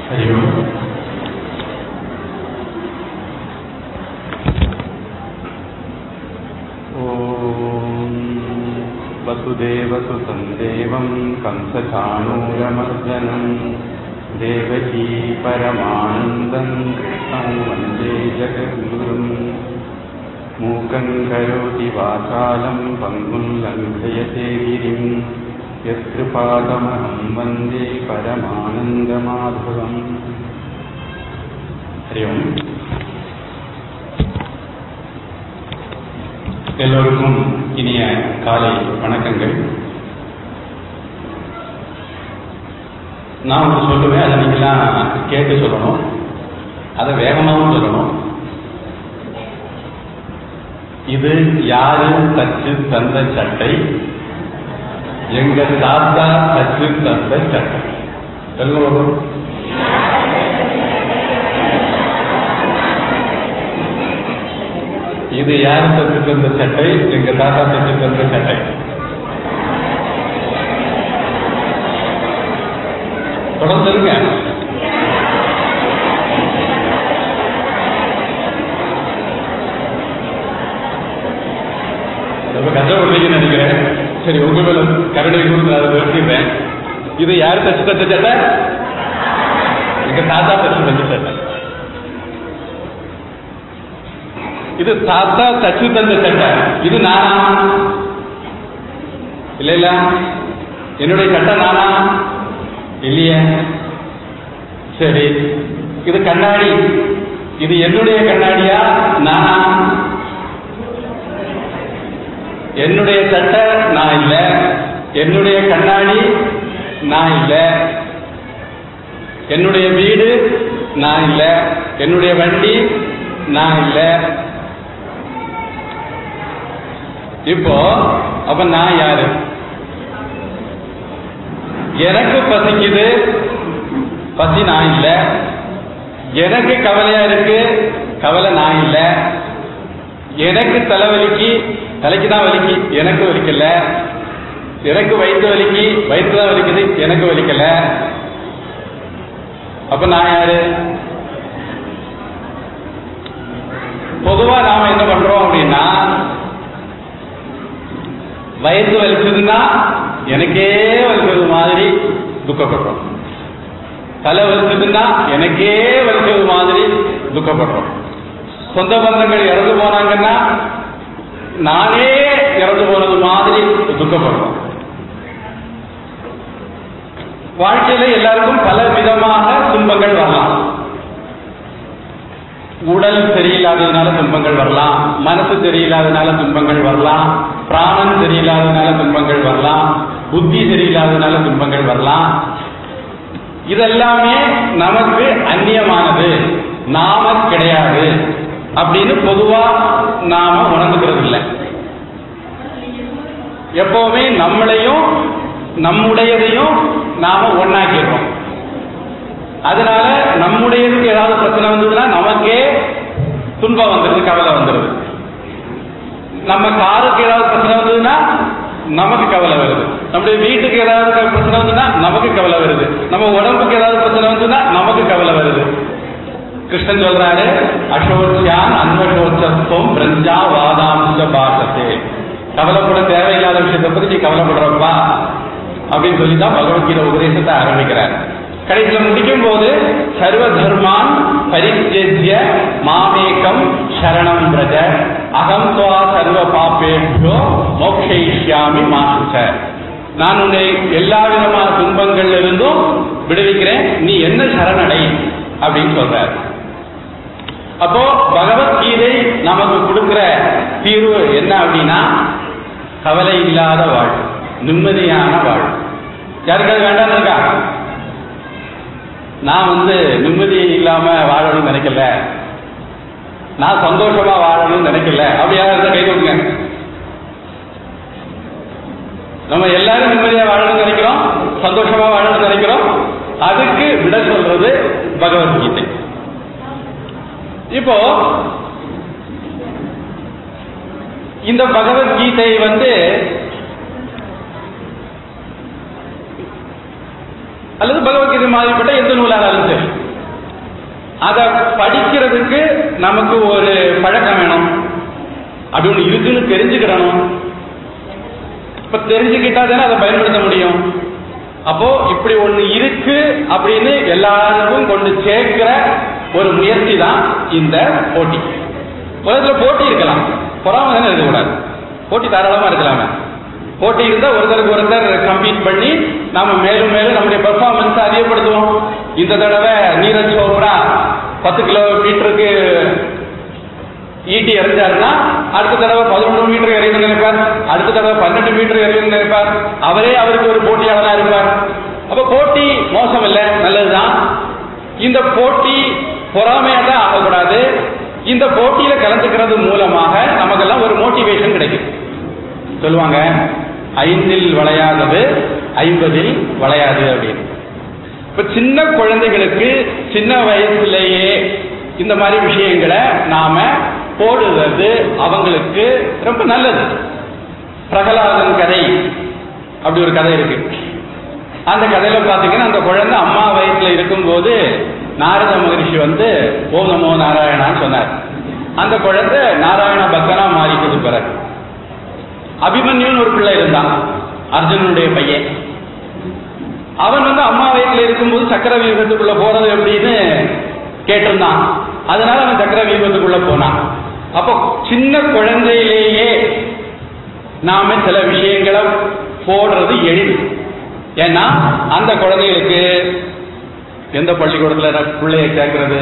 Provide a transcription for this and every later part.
हरि ओम् ॐ वसुदेवसुतं देवं कंसचाणूरमर्दनं देवकी परमानन्दं कृष्णं वन्दे जगद्गुरुम् मूकं करोति वाचालं पङ्गुं लङ्घयते गिरिं यत्कृपादमहं वन्दे परमानन्दमाधवम् हरि ओम् எல்லோருக்கும் இனிய காலை வணக்கங்கள் நான் ஒன்று சொல்லுவேன் அதை நீங்களாம் கேட்டு சொல்லணும் அதை வேகமாகவும் சொல்லணும் இது யாரு தச்சு தந்த சட்டை எங்க தாத்தா தச்சு தந்த சட்டை சொல்லுங்க இது யாரு தச்சு தந்த சட்டை எங்க தாத்தா தச்சு தந்த சட்டை தொடர்ந்து சொல்லுங்க ரொம்ப கஷ்டப்படுறீங்கன்னு நினைக்கிறேன் சரி உங்க மேல கருணை கொடுத்து அதை நிறுத்திடுறேன் இது யாரு தச்சு தச்ச சட்டை எங்க தாத்தா தச்சு தச்ச சட்டை இது தாத்தா தச்சு தந்த சட்டை இது நானா இல்ல இல்ல என்னுடைய சட்டை நானா இல்லையே சரி இது கண்ணாடி இது என்னுடைய கண்ணாடியா நானா என்னுடைய சட்டை நான் இல்ல என்னுடைய கண்ணாடி நான் இல்ல என்னுடைய வீடு நான் இல்ல என்னுடைய வண்டி நான் இல்ல இப்போ அப்ப நான் யாரு எனக்கு பசிக்குது பசி நான் இல்ல எனக்கு கவலையா இருக்கு கவலை நான் இல்ல எனக்கு தலைவலிக்கு தலைக்கு தான் வலிக்கு எனக்கு வலிக்கல எனக்கு வயிற்று வலிக்கு வயிற்று தான் வலிக்குது எனக்கு வலிக்கல அப்ப நான் யாரு பொதுவா நாம என்ன பண்றோம் அப்படின்னா வயிற்று வலிச்சதுன்னா எனக்கே வலிச்சது மாதிரி துக்கப்படுறோம் தலை வலிச்சதுன்னா எனக்கே வலிச்சது மாதிரி துக்கப்படுறோம் சொந்த பந்தங்கள் இறந்து போனாங்கன்னா நானே இறந்து போனது மாதிரி துக்கப்படுறோம் வாழ்க்கையில எல்லாருக்கும் பல விதமாக துன்பங்கள் வரலாம் உடல் சரியில்லாததுனால துன்பங்கள் வரலாம் மனசு சரியில்லாததுனால துன்பங்கள் வரலாம் பிராணம் சரியில்லாததுனால துன்பங்கள் வரலாம் புத்தி சரியில்லாததுனால துன்பங்கள் வரலாம் இதெல்லாமே நமக்கு அந்நியமானது நாம கிடையாது அப்படின்னு பொதுவா நாம உணர்ந்துக்கிறது இல்லை எப்பவுமே நம்மளையும் நம்முடையதையும் நாம ஒன்னாக்கிடுறோம் அதனால நம்முடையதுக்கு ஏதாவது பிரச்சனை வந்ததுன்னா நமக்கே துன்பம் வந்துடுது கவலை வந்துடுது நம்ம காருக்கு ஏதாவது பிரச்சனை வந்ததுன்னா நமக்கு கவலை வருது நம்முடைய வீட்டுக்கு ஏதாவது பிரச்சனை வந்ததுன்னா நமக்கு கவலை வருது நம்ம உடம்புக்கு ஏதாவது பிரச்சனை வந்ததுன்னா நமக்கு கவலை வருது கிருஷ்ணன் சொல்றாரு அசோச்சியான் அன்வசோச்சத்துவம் பிரஞ்சா வாதாம்ச பாசத்தே கவலைப்பட தேவையில்லாத விஷயத்தை பத்தி நீ கவலைப்படுறப்பா அப்படின்னு சொல்லி தான் பகவத்கீதை உபதேசத்தை ஆரம்பிக்கிறார் கடைசியில் முடிக்கும் போது சர்வ தர்மான் பரித்தேஜ்ய மாமேகம் சரணம் பிரஜ அகம் துவா சர்வ பாப்பேபியோ மோக்ஷயிஷ்யாமி மாசுச்ச நான் உன்னை எல்லா விதமான துன்பங்கள்ல இருந்தும் விடுவிக்கிறேன் நீ என்ன சரணடை அப்படின்னு சொல்றார் அப்போ பகவத்கீதை நமக்கு கொடுக்கிற தீர்வு என்ன அப்படின்னா கவலை இல்லாத வாழ்வு நிம்மதியான வாழ்வு யாருக்காவது வேண்டாம் இருக்கா நான் வந்து நிம்மதி இல்லாம வாழணும்னு நினைக்கல நான் சந்தோஷமா வாழணும்னு நினைக்கல அப்படி யாராவது கை கொடுங்க நம்ம எல்லாரும் நிம்மதியா வாழணும்னு நினைக்கிறோம் சந்தோஷமா வாழணும்னு நினைக்கிறோம் அதுக்கு விட சொல்றது பகவத்கீதை இப்போ இந்த பகவத்கீதை வந்து அல்லது பகவத்கீதை மாதிரிப்பட்ட எந்த நூலானாலும் சரி அதை படிக்கிறதுக்கு நமக்கு ஒரு பழக்கம் வேணும் அப்படி ஒன்று இருக்குன்னு தெரிஞ்சுக்கிடணும் இப்ப தெரிஞ்சுக்கிட்டா தானே அதை பயன்படுத்த முடியும் அப்போ இப்படி ஒண்ணு இருக்கு அப்படின்னு எல்லாருக்கும் கொண்டு சேர்க்கிற ஒரு முயற்சி தான் இந்த போட்டி உலகத்துல போட்டி இருக்கலாம் பொறாம தானே இருக்கக்கூடாது போட்டி தாராளமா இருக்கலாமே போட்டி இருந்தா ஒருத்தருக்கு ஒருத்தர் கம்பீட் பண்ணி நாம மேலும் மேலும் நம்முடைய பெர்ஃபார்மன்ஸ் அதிகப்படுத்துவோம் இந்த தடவை நீரஜ் சோப்ரா பத்து கிலோமீட்டருக்கு ஈட்டி எறிஞ்சாருன்னா அடுத்த தடவை பதினொன்று மீட்டர் எறியணும் நினைப்பார் அடுத்த தடவை பன்னெண்டு மீட்டர் எறியணும் நினைப்பார் அவரே அவருக்கு ஒரு போட்டியாளனா இருப்பார் அப்ப போட்டி மோசம் இல்லை நல்லதுதான் இந்த போட்டி பொறாமையா தான் ஆகக்கூடாது இந்த போட்டியில கலந்துக்கிறது மூலமாக நமக்கெல்லாம் ஒரு மோட்டிவேஷன் கிடைக்கும் சொல்லுவாங்க ஐந்தில் வளையாதது ஐம்பதில் வளையாது அப்படின்னு இப்ப சின்ன குழந்தைகளுக்கு சின்ன வயசுலேயே இந்த மாதிரி விஷயங்களை நாம போடுறது அவங்களுக்கு ரொம்ப நல்லது பிரகலாதன் கதை அப்படி ஒரு கதை இருக்கு அந்த கதையில பாத்தீங்கன்னா அந்த குழந்தை அம்மா வயசுல இருக்கும்போது நாரத மகரிஷி வந்து ஓம் நமோ நாராயணான்னு சொன்னார் அந்த குழந்தை நாராயண பக்தனா மாறிட்டது பிறகு அபிமன்யுன்னு ஒரு பிள்ளை இருந்தான் அர்ஜுனனுடைய பையன் அவன் வந்து அம்மா வயசுல இருக்கும்போது சக்கர வியூகத்துக்குள்ள போறது எப்படின்னு கேட்டிருந்தான் அதனால அவன் சக்கர வியூகத்துக்குள்ள போனான் அப்போ சின்ன குழந்தையிலேயே நாம சில விஷயங்களை போடுறது எளிது ஏன்னா அந்த குழந்தைகளுக்கு எந்த பள்ளிக்கூடத்துல பிள்ளைய சேர்க்கறது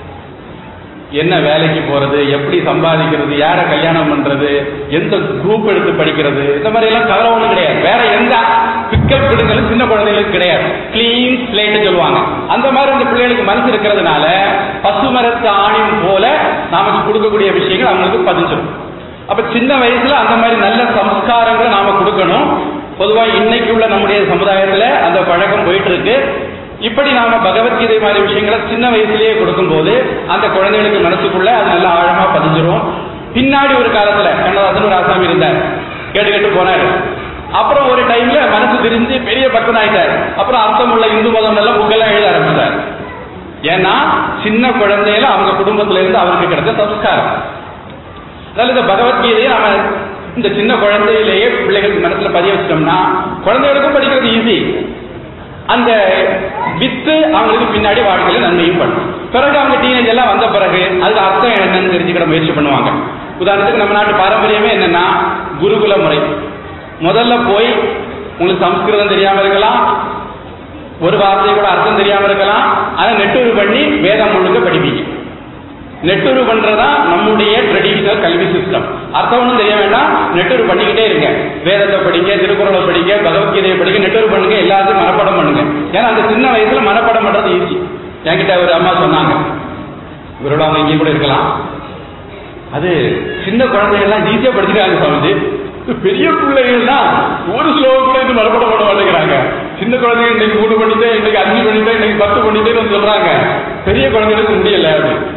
என்ன வேலைக்கு போறது எப்படி சம்பாதிக்கிறது யாரை கல்யாணம் பண்றது எந்த குரூப் எடுத்து படிக்கிறது இந்த மாதிரி எல்லாம் கவலை ஒண்ணும் கிடையாது வேற எந்த பிக்கப் பிடுங்களும் சின்ன குழந்தைகளுக்கு கிடையாது கிளீன் ஸ்லேட் சொல்லுவாங்க அந்த மாதிரி அந்த பிள்ளைகளுக்கு மனசு இருக்கிறதுனால பசு மரத்து ஆணியும் போல நாம கொடுக்கக்கூடிய விஷயங்கள் அவங்களுக்கு பதிஞ்சிடும் அப்ப சின்ன வயசுல அந்த மாதிரி நல்ல சம்ஸ்காரங்களை நாம கொடுக்கணும் பொதுவா இன்னைக்கு உள்ள நம்முடைய சமுதாயத்துல அந்த பழக்கம் போயிட்டு இருக்கு இப்படி நாம பகவத்கீதை மாதிரி விஷயங்களை சின்ன வயசுலயே கொடுக்கும்போது அந்த குழந்தைகளுக்கு மனசுக்குள்ள அது நல்லா ஆழமா பதிஞ்சிரும் பின்னாடி ஒரு காலத்துல கண்ணதாசன் ஒரு ஆசாமி இருந்தார் கேட்டு கேட்டு போனாரு அப்புறம் ஒரு டைம்ல மனசு திரிஞ்சு பெரிய பக்தன் ஆயிட்டார் அப்புறம் அர்த்தம் உள்ள இந்து மதம் எல்லாம் புக்கெல்லாம் எழுத ஆரம்பிச்சார் ஏன்னா சின்ன குழந்தையில அவங்க குடும்பத்துல இருந்து அவருக்கு கிடைச்ச சம்ஸ்காரம் அதனால இந்த பகவத்கீதையை நாம இந்த சின்ன குழந்தையிலேயே பிள்ளைகளுக்கு மனசுல பதிய வச்சிட்டோம்னா குழந்தைகளுக்கும் படிக்கிறது ஈஸி அந்த வித்து அவங்களுக்கு பின்னாடி வாழ்க்கையில நன்மையும் பண்ணும் பிறகு அவங்க டீனேஜ் எல்லாம் வந்த பிறகு அதுக்கு அர்த்தம் என்னன்னு தெரிஞ்சுக்கிற முயற்சி பண்ணுவாங்க உதாரணத்துக்கு நம்ம நாட்டு பாரம்பரியமே என்னன்னா குருகுல முறை முதல்ல போய் உங்களுக்கு சம்ஸ்கிருதம் தெரியாம இருக்கலாம் ஒரு வார்த்தை கூட அர்த்தம் தெரியாம இருக்கலாம் அதை நெட்டுரு பண்ணி வேதம் முழுக்க படிப்பீங்க நெட்டுரு பண்றதா நம்முடைய ட்ரெடிஷனல் கல்வி சிஸ்டம் அர்த்தம் ஒன்றும் தெரிய வேண்டாம் நெட்டுரு பண்ணிக்கிட்டே இருங்க வேதத்தை படிங்க திருக்குறளை படிங்க பகவத்கீதையை படிங்க நெட்டுரு பண்ணுங்க எல்லாத்தையும் மனப்பாடம் பண்ணுங்க ஏன்னா அந்த சின்ன வயசுல மனப்பாடம் பண்றது ஈஸி என்கிட்ட ஒரு அம்மா சொன்னாங்க இவரோட அவங்க இங்கே கூட இருக்கலாம் அது சின்ன குழந்தைகள்லாம் ஈஸியா படிச்சுக்காங்க சுவாமிஜி பெரிய பிள்ளைகள்லாம் ஒரு ஸ்லோகம் கூட இது மறுபடம் பண்ண மாட்டேங்கிறாங்க சின்ன குழந்தைங்க இன்னைக்கு மூணு பண்ணிட்டேன் இன்னைக்கு அஞ்சு பண்ணிட்டேன் இன்னைக்கு பத்து பண்ணிட்டேன்னு சொல்றாங்க பெரிய குழந்தைகளுக்கு முடியல அப்படின்னு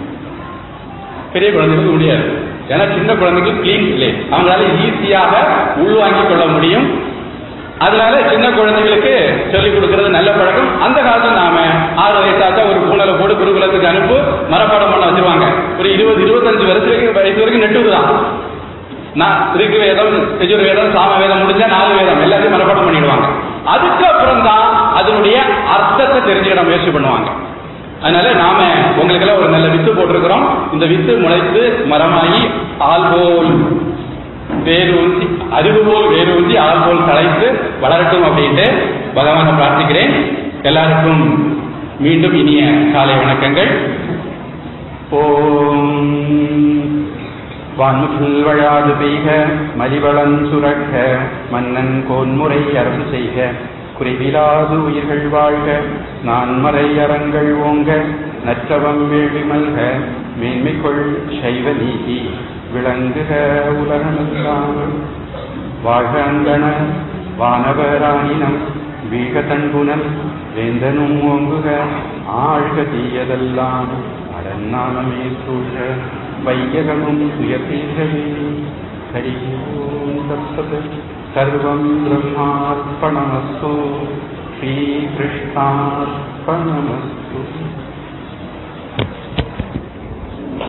பெரிய குழந்தைகளுக்கு முடியாது ஏன்னா சின்ன குழந்தைக்கு கிளீன் இல்லை அவங்களால ஈஸியாக உள்வாங்கிக் கொள்ள முடியும் அதனால சின்ன குழந்தைகளுக்கு சொல்லிக் கொடுக்கிறது நல்ல பழக்கம் அந்த காலத்துல நாம ஆறு வயசாச்சா ஒரு பூனலை போட்டு குருகுலத்துக்கு அனுப்பு மரப்பாடம் பண்ண வச்சிருவாங்க ஒரு இருபது இருபத்தஞ்சு வருஷத்துக்கு வயசு வரைக்கும் நெட்டு தான் நான் ரிக்கு வேதம் யஜுர் வேதம் சாம வேதம் முடிஞ்சா நாலு வேதம் எல்லாத்தையும் மனப்பாடம் பண்ணிடுவாங்க அதுக்கப்புறம் தான் அதனுடைய அர்த்தத்தை தெரிஞ்சுக்கிட முயற்சி பண்ணுவாங்க அதனால நாம உங்களுக்கெல்லாம் ஒரு நல்ல வித்து போட்டிருக்கிறோம் இந்த வித்து முளைத்து மரமாகி ஆள் போல் வேறு ஊன்றி அறிவு போல் வேறு ஊன்றி ஆள் போல் தழைத்து வளரட்டும் அப்படின்ட்டு பகவானை பிரார்த்திக்கிறேன் எல்லாருக்கும் மீண்டும் இனிய காலை வணக்கங்கள் ஓம் வான்முகில் வழாது பெய்க மலிவளம் சுரக்க மன்னன் கோன்முறை அரசு செய்க குறைவிலாது உயிர்கள் வாழ்க நான்மறை அறங்கள் ஓங்க நற்றவம் வேள்வி மல்க மேன்மைக்குள் சைவ நீதி விளங்குக உலகமெல்லாம் வாழ்க அந்தன வானவராயினம் வீக தன்புனல் வேந்தனும் ஓங்குக ஆழ்க தீயதெல்லாம் அடன்னானமே சூழ்க வையகமும் உயர்த்தீர்களே ஹரி ஓம் தத்சத் சர்வம் பிரம்மார்ப்பணமஸ்து ஸ்ரீகிருஷ்ணார்ப்பணமஸ்து